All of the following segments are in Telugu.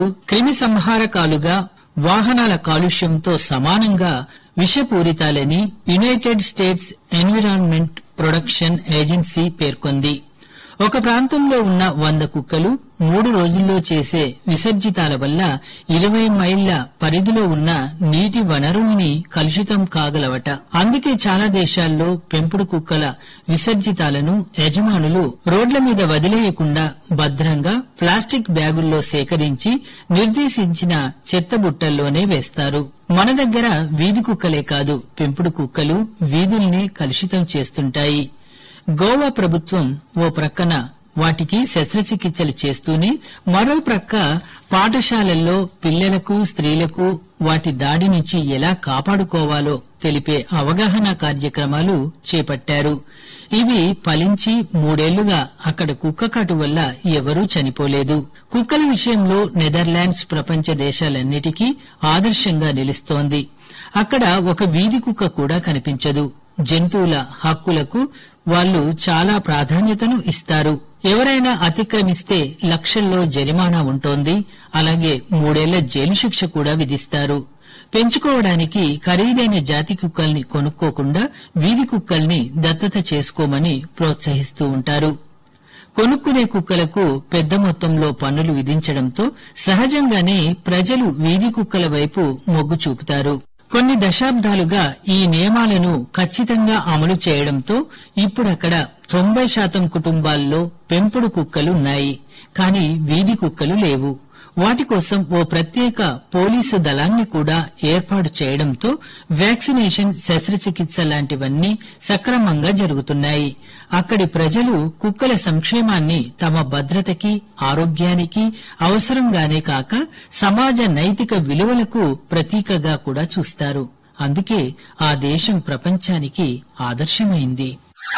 క్రిమి సంహారకాలుగా వాహనాల కాలుష్యంతో సమానంగా విషపూరితాలని United States Environment Production Agency పేర్కొంది ఒక ప్రాంతంలో ఉన్న వంద కుక్కలు మూడు రోజుల్లో చేసే విసర్జితాల వల్ల ఇరవై మైళ్ల పరిధిలో ఉన్న నీటి వనరుల్ని కలుషితం కాగలవట అందుకే చాలా దేశాల్లో పెంపుడు కుక్కల విసర్జితాలను యజమానులు రోడ్ల మీద వదిలేయకుండా భద్రంగా ప్లాస్టిక్ బ్యాగుల్లో సేకరించి నిర్దేశించిన చెత్త బుట్టల్లోనే వేస్తారు మన దగ్గర వీధి కుక్కలే కాదు పెంపుడు కుక్కలు వీధుల్నే కలుషితం చేస్తుంటాయి గోవా ప్రభుత్వం ఓ ప్రక్కన వాటికి శస్త్రచికిత్సలు చేస్తూనే మరో ప్రక్క పాఠశాలల్లో పిల్లలకు స్త్రీలకు వాటి దాడి నుంచి ఎలా కాపాడుకోవాలో తెలిపే అవగాహన కార్యక్రమాలు చేపట్టారు ఇవి ఫలించి మూడేళ్లుగా అక్కడ కుక్కకాటు వల్ల ఎవరూ చనిపోలేదు కుక్కల విషయంలో నెదర్లాండ్స్ ప్రపంచ దేశాలన్నిటికీ ఆదర్శంగా నిలుస్తోంది అక్కడ ఒక వీధి కుక్క కూడా కనిపించదు జంతువుల హక్కులకు వాళ్ళు చాలా ప్రాధాన్యతను ఇస్తారు ఎవరైనా అతిక్రమిస్తే లక్షల్లో జరిమానా ఉంటోంది అలాగే మూడేళ్ల జైలు శిక్ష కూడా విధిస్తారు పెంచుకోవడానికి ఖరీదైన జాతి కుక్కల్ని కొనుక్కోకుండా వీధి కుక్కల్ని దత్తత చేసుకోమని ప్రోత్సహిస్తూ ఉంటారు కొనుక్కునే కుక్కలకు పెద్ద మొత్తంలో పన్నులు విధించడంతో సహజంగానే ప్రజలు వీధి కుక్కల వైపు మొగ్గు చూపుతారు కొన్ని దశాబ్దాలుగా ఈ నియమాలను ఖచ్చితంగా అమలు చేయడంతో ఇప్పుడక్కడ తొంభై శాతం కుటుంబాల్లో పెంపుడు కుక్కలు ఉన్నాయి కానీ వీధి కుక్కలు లేవు వాటి కోసం ఓ ప్రత్యేక పోలీసు దళాన్ని కూడా ఏర్పాటు చేయడంతో వ్యాక్సినేషన్ శస్త్రచికిత్స లాంటివన్నీ సక్రమంగా జరుగుతున్నాయి అక్కడి ప్రజలు కుక్కల సంక్షేమాన్ని తమ భద్రతకి ఆరోగ్యానికి అవసరంగానే కాక సమాజ నైతిక విలువలకు ప్రతీకగా కూడా చూస్తారు అందుకే ఆ దేశం ప్రపంచానికి ఆదర్శమైంది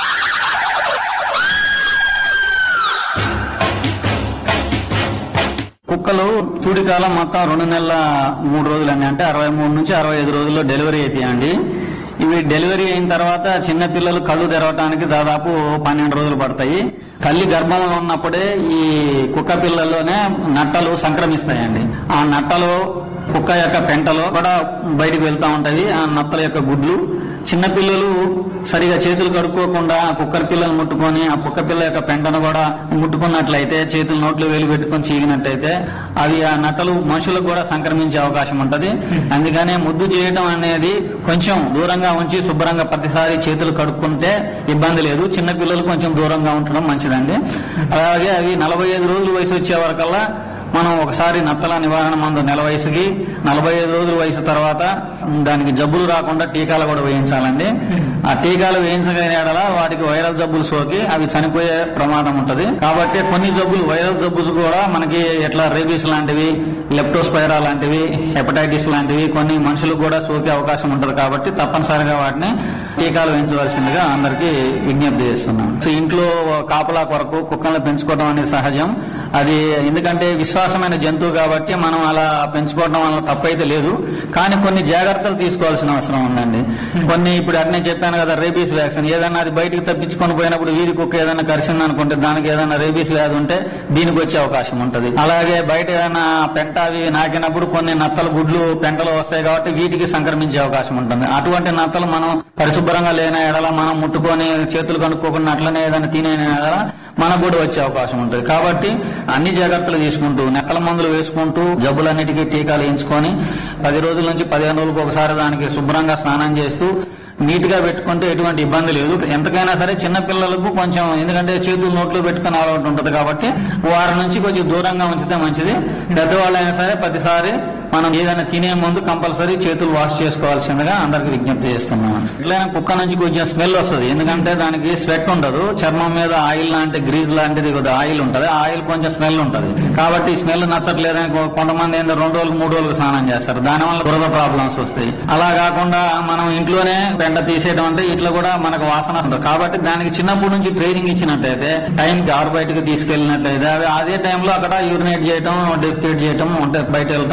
కుక్కలు చూడికాలం మొత్తం రెండు నెలల మూడు రోజులండి అంటే అరవై మూడు నుంచి అరవై ఐదు రోజుల్లో డెలివరీ అవుతాయండి ఇవి డెలివరీ అయిన తర్వాత చిన్న పిల్లలు కళ్ళు తెరవటానికి దాదాపు పన్నెండు రోజులు పడతాయి తల్లి గర్భంలో ఉన్నప్పుడే ఈ కుక్క పిల్లల్లోనే నట్టలు సంక్రమిస్తాయండి ఆ నట్టలు కుక్క యొక్క పెంటలో కూడా బయటికి వెళ్తా ఉంటది ఆ నత్తల యొక్క గుడ్లు చిన్న పిల్లలు సరిగా చేతులు కడుక్కోకుండా ఆ కుక్కర్ పిల్లలు ముట్టుకొని ఆ కుక్క పిల్ల యొక్క పెంటను కూడా ముట్టుకున్నట్లయితే చేతులు నోట్లు వేలు పెట్టుకొని చీగినట్టయితే అవి ఆ నట్టలు మనుషులకు కూడా సంక్రమించే అవకాశం ఉంటది అందుకనే ముద్దు చేయడం అనేది కొంచెం దూరంగా ఉంచి శుభ్రంగా ప్రతిసారి చేతులు కడుక్కుంటే ఇబ్బంది లేదు చిన్న పిల్లలు కొంచెం దూరంగా ఉండడం మంచిదండి అలాగే అవి నలభై ఐదు రోజులు వయసు వచ్చే వరకల్లా మనం ఒకసారి నత్తల నివారణ మందు నెల వయసుకి నలభై ఐదు రోజుల వయసు తర్వాత దానికి జబ్బులు రాకుండా టీకాలు కూడా వేయించాలండి ఆ టీకాలు వేయించగలిగిన యెడల వాటికి వైరల్ జబ్బులు సోకి అవి చనిపోయే ప్రమాదం ఉంటది కాబట్టి కొన్ని జబ్బులు వైరల్ జబ్బులు కూడా మనకి ఎట్లా రేబీస్ లాంటివి లెప్టోస్పైరా లాంటివి హెపటైటిస్ లాంటివి కొన్ని మనుషులకు కూడా సోకే అవకాశం ఉంటది కాబట్టి తప్పనిసరిగా వాటిని టీకాలు వేయించవలసిందిగా అందరికీ విజ్ఞప్తి చేస్తున్నాం సో ఇంట్లో కాపలా కొరకు కుక్కలను పెంచుకోవడం అనేది సహజం అది ఎందుకంటే విశ్వాసమైన జంతువు కాబట్టి మనం అలా పెంచుకోవడం వల్ల తప్పైతే లేదు కానీ కొన్ని జాగ్రత్తలు తీసుకోవాల్సిన అవసరం ఉందండి కొన్ని ఇప్పుడు అట్నే చెప్పాను కదా రేబీస్ వ్యాక్సిన్ ఏదైనా అది బయటికి తప్పించుకొని పోయినప్పుడు వీధి కుక్క ఏదైనా కరిసింది అనుకుంటే దానికి ఏదైనా రేబీస్ వ్యాధి ఉంటే దీనికి వచ్చే అవకాశం ఉంటది అలాగే బయట ఏదైనా పెంట అవి నాకినప్పుడు కొన్ని నత్తల గుడ్లు పెంటలు వస్తాయి కాబట్టి వీటికి సంక్రమించే అవకాశం ఉంటుంది అటువంటి నత్తలు మనం పరిశుభ్రంగా లేని ఎడల మనం ముట్టుకొని చేతులు కనుక్కోకుండా అట్లనే ఏదైనా తినే ఎడల మనకు కూడా వచ్చే అవకాశం ఉంటుంది కాబట్టి అన్ని జాగ్రత్తలు తీసుకుంటూ నెక్కల మందులు వేసుకుంటూ జబ్బులన్నిటికీ టీకాలు వేయించుకొని పది రోజుల నుంచి పదిహేను రోజులకు ఒకసారి దానికి శుభ్రంగా స్నానం చేస్తూ నీట్ గా పెట్టుకుంటే ఎటువంటి ఇబ్బంది లేదు ఎంతకైనా సరే చిన్న పిల్లలకు కొంచెం ఎందుకంటే చేతులు నోట్లో పెట్టుకుని అలవాటు ఉంటుంది కాబట్టి వారి నుంచి కొంచెం దూరంగా ఉంచితే మంచిది పెద్దవాళ్ళైనా సరే ప్రతిసారి మనం ఏదైనా తినే ముందు కంపల్సరీ చేతులు వాష్ చేసుకోవాల్సిందిగా అందరికి విజ్ఞప్తి చేస్తున్నాం ఎట్లయినా కుక్క నుంచి కొంచెం స్మెల్ వస్తుంది ఎందుకంటే దానికి స్వెట్ ఉండదు చర్మం మీద ఆయిల్ లాంటి గ్రీజ్ లాంటిది కొద్దిగా ఆయిల్ ఉంటది ఆ ఆయిల్ కొంచెం స్మెల్ ఉంటది కాబట్టి ఈ స్మెల్ నచ్చట్లేదని కొ- కొంతమంది ఏంటో రెండు రోజులు మూడు రోజులు స్నానం చేస్తారు దానివల్ల దురద ప్రాబ్లమ్స్ వస్తాయి అలా కాకుండా మనం ఇంట్లోనే పెంట తీసేయడం అంటే ఇట్లా కూడా మనకు వాసన వస్తుంది కాబట్టి దానికి చిన్నప్పటి నుంచి ట్రైనింగ్ ఇచ్చినట్టయితే టైం కి ఆరు బయటకు తీసుకెళ్ళినట్టయితే అవి అదే టైంలో అక్కడ యూరినేట్ చేయడం డెఫికేట్ చేయడం అంటే బయట వెళ్ళటం చేస్తుంది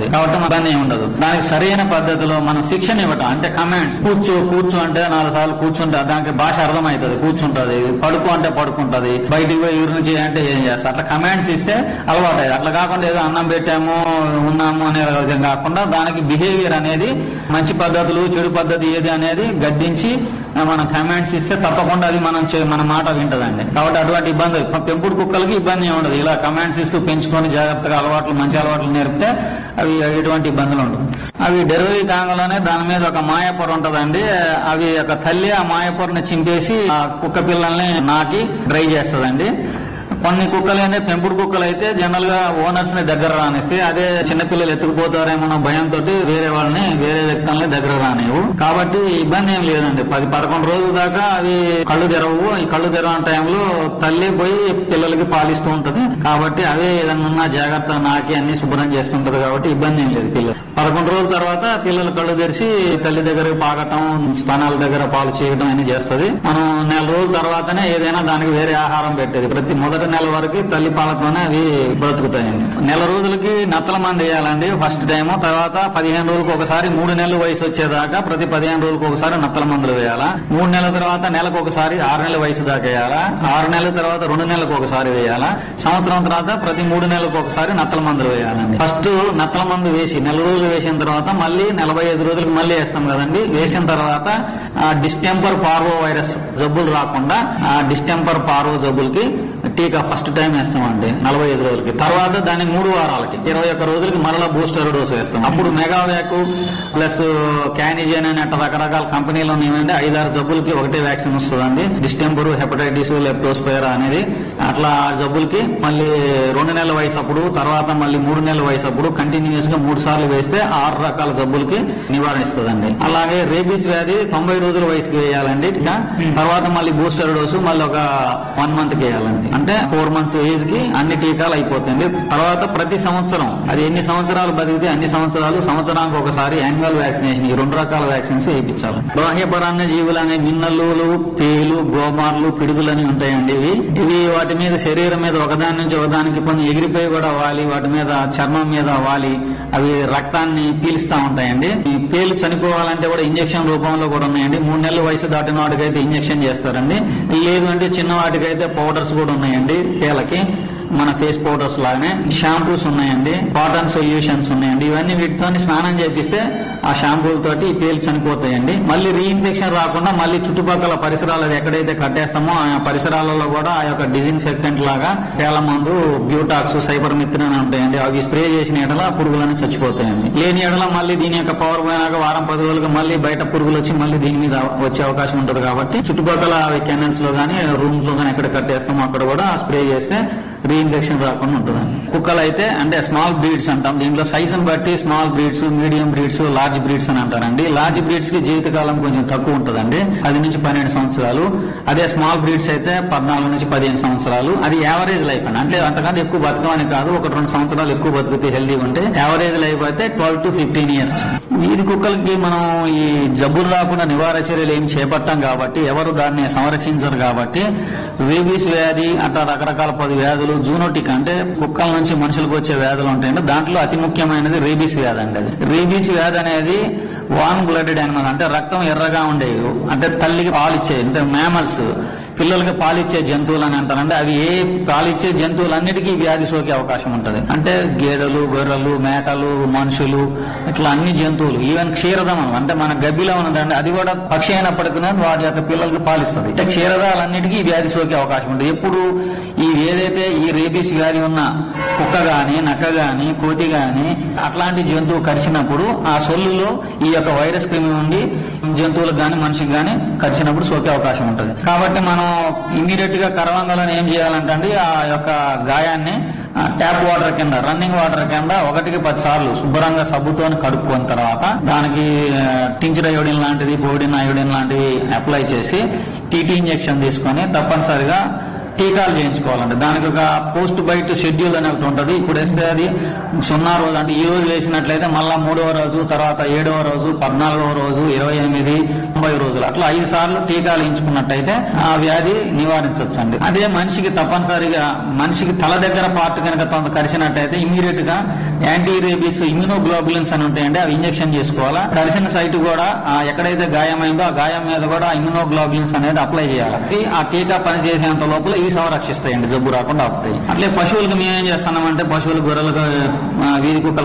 ఉంటుంది కాబట్టి మన ఇబ్బంది ఏమి ఉండదు దానికి సరైన పద్ధతిలో మనం శిక్షణ ఇవ్వటం అంటే కమాండ్స్ కూర్చో కూర్చో అంటే నాలుగు సార్లు కూర్చుంటే దానికి భాష అర్థమవుతుంది కూర్చుంటది పడుకో అంటే పడుకుంటది బయటికి పోయి యూరిన్ చేయంటే ఏం చేస్తారు అట్లా కమాండ్స్ ఇస్తే అలవాటు అయ్యేది అట్లా కాకుండా ఏదో అన్నం పెట్టాము ఉన్నాము అనే విధంగా కాకుండా దానికి బిహేవియర్ అనేది మంచి పద్ధతులు చెడు పద్ధతి ఏది అనేది గద్దించి మనం కమాండ్స్ ఇస్తే తప్పకుండా అది మనం చే- మన మాట వింటదండి కాబట్టి అటువంటి ఇబ్బందులు ప- పెంపుడు కుక్కలకి ఇబ్బంది ఏమి ఉండదు ఇలా కమాండ్స్ ఇస్తూ పెంచుకొని జాగ్రత్తగా అలవాట్లు మంచి అలవాట్లు నేర్పితే అవి ఎటువంటి ఇబ్బందులు ఉండవు అవి డెలివరీ కాగానే దాని మీద ఒక మాయపొర ఉంటదండి అవి ఒక తల్లి ఆ మాయపొరని చింపేసి ఆ కుక్క పిల్లల్ని నాకి డ్రై చేస్తదండి కొన్ని కుక్కలు ఏంటంటే పెంపుడు కుక్కలు అయితే జనరల్ గా ఓనర్స్ ని దగ్గర రానిస్తే అదే చిన్నపిల్లలు ఎత్తుకుపోతారేమో భయంతో వేరే వాళ్ళని వేరే వ్యక్తుల్ని దగ్గర రానివ్వు కాబట్టి ఇబ్బంది ఏం లేదండి పది పదకొండు రోజుల దాకా అవి కళ్ళు తెరవు ఈ కళ్ళు తెరవని టైంలో తల్లి పోయి పిల్లలకి పాలిస్తూ ఉంటది కాబట్టి అవే ఏదన్నా ఉన్నా జాగ్రత్త నాకి అన్ని శుభ్రం చేస్తుంటది కాబట్టి ఇబ్బంది ఏం లేదు పిల్లలు పదకొండు రోజుల తర్వాత పిల్లలు కళ్ళు తెరిచి తల్లి దగ్గర పాకటం స్తనాల దగ్గర పాలు చేయడం అని చేస్తది మనం నెల రోజుల తర్వాతనే ఏదైనా దానికి వేరే ఆహారం పెట్టేది ప్రతి మొదటి నెల వరకు తల్లి పాలతోనే అవి బ్రతుకుతాయండి నెల రోజులకి నత్తల మంది వేయాలండి ఫస్ట్ టైం తర్వాత పదిహేను రోజులకు ఒకసారి మూడు నెలల వయసు వచ్చేదాకా ప్రతి పదిహేను రోజులకు ఒకసారి నత్తల మందులు వేయాలా మూడు నెలల తర్వాత నెలకు ఒకసారి ఆరు నెలల వయసు దాకా వేయాలా ఆరు నెలల తర్వాత రెండు నెలలకు ఒకసారి వేయాలా సంవత్సరం తర్వాత ప్రతి మూడు నెలలకు ఒకసారి నత్తల మందులు వేయాలండి ఫస్ట్ నత్తల మందు వేసి నెల రోజులు వేసిన తర్వాత మళ్ళీ నలభై ఐదు రోజులకు మళ్ళీ వేస్తాం కదండి వేసిన తర్వాత ఆ డిస్టెంపర్ పార్వో వైరస్ జబ్బులు రాకుండా ఆ డిస్టెంపర్ పార్వో జబ్బులకి టీకా ఫస్ట్ టైం వేస్తామండి నలభై ఐదు రోజులకి తర్వాత దాన్ని మూడు వారాలకి ఇరవై ఒక్క రోజులకి మరలా బూస్టర్ డోస్ వేస్తాం అప్పుడు మెగావ్యాక్ ప్లస్ క్యానిజన్ అనే అట్లా రకరకాల కంపెనీలు ఉన్నాయండి ఐదారు జబ్బులకి ఒకటే వ్యాక్సిన్ వస్తుందండి డిస్టెంపర్ హెపటైటిస్ లెప్టోస్పైరా అనేది అట్లా ఆ జబ్బులకి మళ్ళీ రెండు నెలల వయసు అప్పుడు తర్వాత మళ్ళీ మూడు నెలల వయసు అప్పుడు కంటిన్యూస్ గా మూడు సార్లు వేస్తే ఆరు రకాల జబ్బులకి నివారణిస్తుందండి అలాగే రేబీస్ వ్యాధి తొంభై రోజుల వయసుకి వేయాలండి ఇంకా తర్వాత మళ్ళీ బూస్టర్ డోసు మళ్ళీ ఒక వన్ మంత్ కి వేయాలండి అంటే ఫోర్ మంత్స్ ఏజ్ కి అన్ని టీకాలు అయిపోతాయండి తర్వాత ప్రతి సంవత్సరం అది ఎన్ని సంవత్సరాలు బతికితే అన్ని సంవత్సరాలు సంవత్సరానికి ఒకసారి యాన్యువల్ వ్యాక్సినేషన్ ఈ రెండు రకాల వ్యాక్సిన్స్ వేయించాలి బాహ్యపరాన్న జీవులు అనే మిన్నల్లులు పేలు గోమార్లు పిడుగులు అని ఉంటాయండి ఇవి ఇవి వాటి మీద శరీరం మీద ఒకదాని నుంచి ఒకదానికి కొన్ని ఎగిరిపోయి కూడా వాలి వాటి మీద చర్మం మీద వాలి అవి రక్తాన్ని పీలుస్తా ఉంటాయండి ఈ పేలు చనిపోవాలంటే కూడా ఇంజెక్షన్ రూపంలో కూడా ఉన్నాయండి మూడు నెలల వయసు దాటిన వాటికైతే ఇంజెక్షన్ చేస్తారండి లేదు అంటే చిన్న వాటికైతే పౌడర్స్ కూడా ఉన్నాయండి పేలకి మన ఫేస్ పౌడర్స్ లాగానే షాంపూస్ ఉన్నాయండి కాటన్ సొల్యూషన్స్ ఉన్నాయండి ఇవన్నీ వీటితో స్నానం చేపిస్తే ఆ షాంపూల తోటి ఈ పేలు చనిపోతాయండి మళ్ళీ రీఇన్ఫెక్షన్ రాకుండా మళ్ళీ చుట్టుపక్కల పరిసరాలు అది ఎక్కడైతే కట్టేస్తామో ఆ పరిసరాలలో కూడా ఆ యొక్క డిజిన్ఫెక్టెంట్ లాగా పేల మందు బ్యూటాక్స్ సైబర్ మిత్రిన్ అని ఉంటాయండి అవి స్ప్రే చేసిన ఎడల పురుగులన్నీ చచ్చిపోతాయండి లేని ఎడల మళ్ళీ దీని యొక్క పవర్ పోయినాక వారం పది రోజులకు మళ్ళీ బయట పురుగులు వచ్చి మళ్ళీ దీని మీద వచ్చే అవకాశం ఉంటుంది కాబట్టి చుట్టుపక్కల కెనల్స్ లో కానీ రూమ్స్ లో కానీ ఎక్కడ కట్టేస్తామో అక్కడ కూడా స్ప్రే చేస్తే రీఇన్ఫెక్షన్ రాకుండా ఉంటుందండి కుక్కలు అయితే అంటే స్మాల్ బ్రీడ్స్ అంటాం దీంట్లో సైజుని బట్టి small breeds medium breeds large breeds అని అంటారండి లార్జ్ బ్రీడ్స్ కి జీవితకాలం కొంచెం తక్కువ ఉంటుందండి పది నుంచి పన్నెండు సంవత్సరాలు అదే స్మాల్ బ్రీడ్స్ అయితే పద్నాలుగు నుంచి పదిహేను సంవత్సరాలు అది యావరేజ్ లైఫ్ అండి అంటే అంతకంటే ఎక్కువ బతకమని కాదు ఒక రెండు సంవత్సరాలు ఎక్కువ బతికితే హెల్దీగా ఉంటే యావరేజ్ లైఫ్ అయితే ట్వెల్వ్ టు ఫిఫ్టీన్ ఇయర్స్ వీధి కుక్కలకి మనం ఈ జబ్బులు రాకుండా నివారణ చర్యలు ఏం చేపట్టాం కాబట్టి ఎవరు దాన్ని సంరక్షించరు కాబట్టి రేబీస్ వ్యాధి అట్లా రకరకాల పది వ్యాధులు జూనోటిక్ అంటే కుక్కల నుంచి మనుషులకు వచ్చే వ్యాధులు ఉంటాయండి దాంట్లో అతి ముఖ్యమైనది రేబీస్ వ్యాధి అండి అది రేబీస్ వ్యాధి అనేది వాన్ బ్లడెడ్ యానిమల్ అంటే రక్తం ఎర్రగా ఉండేవి అంటే తల్లికి పాలిచ్చే అంటే మ్యామల్స్ పిల్లలకి పాలిచ్చే జంతువులు అని అంటారంటే అవి ఏ పాలిచ్చే జంతువులన్నిటికీ వ్యాధి సోకే అవకాశం ఉంటుంది అంటే గేదెలు గొర్రెలు మేకలు మనుషులు ఇట్లా అన్ని జంతువులు ఈవెన్ క్షీరదం అంటే మన గబ్బిలో ఉన్నదండి అది కూడా పక్షి అయినప్పటికీ వాటి యొక్క పిల్లలకి పాలిస్తుంది అంటే క్షీరదాలన్నిటికీ ఈ వ్యాధి సోకే అవకాశం ఉంటుంది ఎప్పుడు ఈ ఏదైతే ఈ రేబీస్ వ్యాధి ఉన్న కుక్క గాని నక్క గాని కోతి గాని అట్లాంటి జంతువు కరిచినప్పుడు ఆ సొల్లులో ఈ యొక్క వైరస్ క్రిమి ఉండి జంతువులకు గాని మనిషికి గాని కరిచినప్పుడు సోకే అవకాశం ఉంటుంది కాబట్టి మనం ఇమీడియట్ గా కరవందలను ఏం చేయాలంటే అండి ఆ యొక్క గాయాన్ని ఆ, ట్యాప్ వాటర్ కింద రన్నింగ్ వాటర్ కింద ఒకటికి పది సార్లు శుభ్రంగా సబ్బుతో కడుక్కున్న తర్వాత దానికి టించర్ అయోడిన్ లాంటిది బోడిన్ అయోడిన్ లాంటివి అప్లై చేసి టీటీ ఇంజెక్షన్ తీసుకొని తప్పనిసరిగా టీకాలు చేయించుకోవాలండి దానికి ఒక పోస్ట్ బైట్ షెడ్యూల్ అనేది ఒకటి ఉంటుంది ఇప్పుడు వేస్తే అది సున్నా రోజు అంటే ఈ రోజు వేసినట్లయితే మళ్ళా మూడవ రోజు తర్వాత ఏడవ రోజు పద్నాలుగవ రోజు ఇరవై ఎనిమిది తొంభై రోజులు అట్లా ఐదు సార్లు టీకాలు వేయించుకున్నట్టయితే ఆ వ్యాధి నివారించవచ్చు అండి అదే మనిషికి తప్పనిసరిగా మనిషికి తల దగ్గర పార్ట్ కనుక తొందర కరిచినట్టయితే ఇమీడియట్ గా యాంటీ రేబీస్ ఇమ్యూనోగ్లోబులిన్స్ అని ఉంటాయండి అవి ఇంజెక్షన్ చేసుకోవాలా కరిచిన సైట్ కూడా ఆ ఎక్కడైతే గాయమైందో ఆ గాయం మీద కూడా ఇమ్యూనోగ్లోబులిన్స్ అనేది అప్లై చేయాలి ఈ ఆ టీకా పనిచేసేంత లోపల ఇవి సంరక్షిస్తాయండి జబ్బు రాకుండా ఆపుతాయి అట్లే పశువులకు మేము ఏం చేస్తున్నామంటే పశువులు గొర్రెలకు ఆ, వీధి కుక్కలు